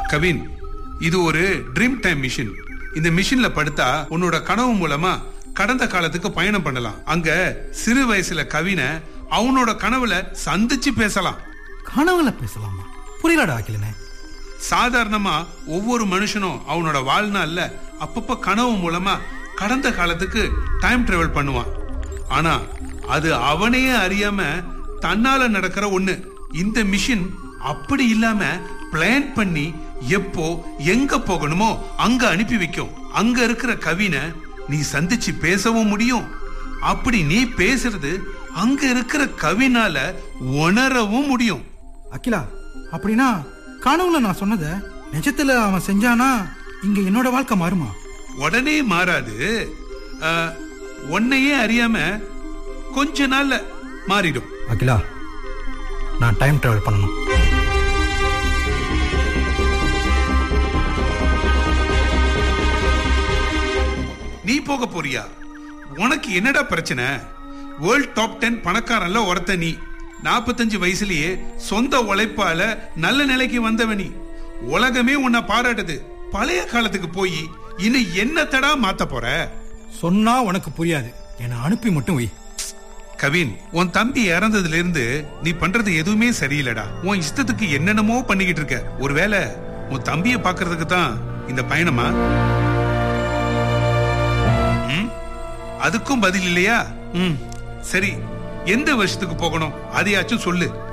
கவின் இது ஒரு dream time machine இந்த மிஷின்ல படுத்தா உன்னோட கனவு மூலமா கடந்த காலத்துக்கு பயணம் பண்ணலாம் அங்க சிறு வயசுல கவினை அவனோட கனவுல சந்திச்சு பேசலாம் கனவுல பேசலாமா புரியலடா அகிலனே சாதாரணமா ஒவ்வொரு மனுஷனும் அவனோட வாழ்நாள்ல அப்பப்ப கனவு மூலமா கடந்த காலத்துக்கு டைம் டிராவல் பண்ணுவான் ஆனா அது அவனையே அறியாம தன்னால நடக்கிற ஒண்ணு இந்த மிஷின் அப்படி இல்லாம பிளான் பண்ணி எப்போ எங்க போகணுமோ அங்க அனுப்பி வைக்கும் அங்க இருக்கிற கவினை நீ சந்திச்சு பேசவும் முடியும் அப்படி நீ பேசுறது அங்க இருக்கிற கவினால உணரவும் முடியும் அகிலா அப்படின்னா கனவுல நான் சொன்னத நிஜத்துல அவன் செஞ்சானா இங்க என்னோட வாழ்க்கை மாறுமா உடனே மாறாது அஹ், உன்னையே அறியாம கொஞ்ச நாள்ல மாறிடும் அகிலா நான் டைம் டிராவல் பண்ணணும் நீ போக போறியா உனக்கு என்னடா பிரச்சனை வேர்ல்ட் டாப் டென் பணக்காரன்ல ஒருத்த நீ நாற்பத்தஞ்சு வயசுலயே சொந்த உழைப்பால நல்ல நிலைக்கு வந்தவ நீ உலகமே உன்னை பாராட்டுது பழைய காலத்துக்கு போய் இன்னும் என்னத்தடா மாத்த போற சொன்னா உனக்கு புரியாது என்னை அனுப்பி மட்டும் வை கவின் உன் தம்பி இறந்ததுல இருந்து நீ பண்றது எதுவுமே சரியில்லடா உன் இஷ்டத்துக்கு என்னென்னமோ பண்ணிக்கிட்டு இருக்க ஒருவேளை உன் தம்பிய பாக்குறதுக்கு தான் இந்த பயணமா ம்? அதுக்கும் பதில் இல்லையா ம் சரி எந்த வருஷத்துக்கு போகணும் அதையாச்சும் சொல்லு